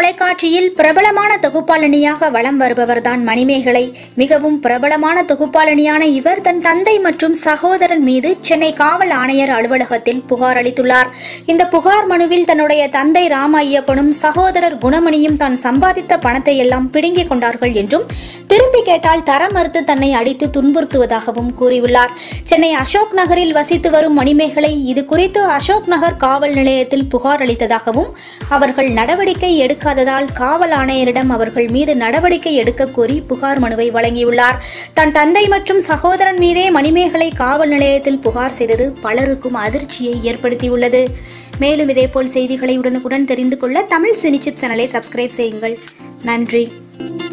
தொலைக்காட்சியில் பிரபலமான தொகுப்பாளினியாக வலம் வருபவர்தான் மணிமேகலை மிகவும் பிரபலமான தொகுப்பாளினியான இவர் தன் தந்தை மற்றும் சகோதரன் மீது சென்னை காவல் ஆணையர் அலுவலகத்தில் புகார் அளித்துள்ளார் இந்த புகார் மனுவில் தன்னுடைய தந்தை ராம ஐயப்பனும் சகோதரர் குணமணியும் தான் சம்பாதித்த பணத்தை எல்லாம் பிடுங்கிக் கொண்டார்கள் என்றும் திருப்பி கேட்டால் தர மறுத்து தன்னை அடித்து துன்புறுத்துவதாகவும் கூறியுள்ளார் சென்னை அசோக் நகரில் வசித்து வரும் மணிமேகலை இது குறித்து அசோக் நகர் காவல் நிலையத்தில் புகார் அளித்ததாகவும் அவர்கள் நடவடிக்கை எடுக்காததால் காவல் ஆணையரிடம் அவர்கள் மீது நடவடிக்கை எடுக்க கோரி புகார் மனுவை வழங்கியுள்ளார் தன் தந்தை மற்றும் சகோதரன் மீதே மணிமேகலை காவல் நிலையத்தில் புகார் செய்தது பலருக்கும் அதிர்ச்சியை ஏற்படுத்தியுள்ளது மேலும் இதேபோல் செய்திகளை உடனுக்குடன் தெரிந்து கொள்ள தமிழ் சினிச்சிப் சேனலை சப்ஸ்கிரைப் செய்யுங்கள் நன்றி